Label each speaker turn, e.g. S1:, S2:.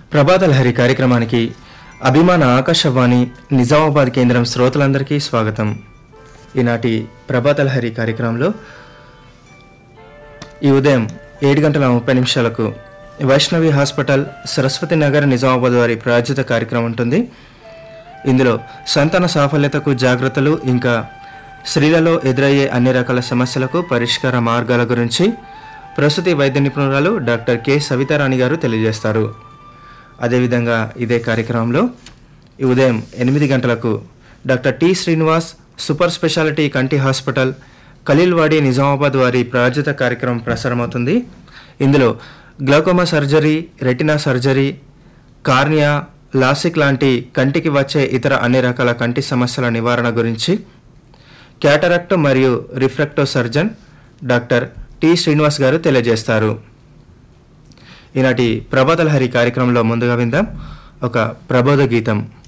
S1: ప్రభాత లహరి కార్యక్రమానికి అభిమాన ఆకాశవాణి నిజామాబాద్ కేంద్రం శ్రోతలందరికీ స్వాగతం ఈనాటి ప్రభాత లహరి కార్యక్రమంలో ఈ ఉదయం ఏడు గంటల ముప్పై నిమిషాలకు వైష్ణవి హాస్పిటల్ సరస్వతి నగర్ నిజామాబాద్ వారి ప్రాయోజిత కార్యక్రమం ఉంటుంది ఇందులో సంతాన సాఫల్యతకు జాగ్రత్తలు ఇంకా స్త్రీలలో ఎదురయ్యే అన్ని రకాల సమస్యలకు పరిష్కార మార్గాల గురించి ప్రసూతి వైద్య నిపుణురాలు డాక్టర్ కె సవితారాణి గారు తెలియజేస్తారు అదేవిధంగా ఇదే కార్యక్రమంలో ఈ ఉదయం ఎనిమిది గంటలకు doctor T Srinivas super speciality కంటి హాస్పిటల్ ఖలీల్వాడి నిజామాబాద్ వారి ప్రాయోజిత కార్యక్రమం ప్రసారమవుతుంది ఇందులో glaucoma surgery retina surgery cornea LASIK లాంటి కంటికి వచ్చే ఇతర అన్ని రకాల కంటి సమస్యల నివారణ గురించి క్యాటరాక్ట్ మరియు refracto surgeon doctor T Srinivas garu తెలియజేస్తారు ఈనాటి ప్రభాతలహరి కార్యక్రమంలో ముందుగా విందాం ఒక ప్రబోధ గీతం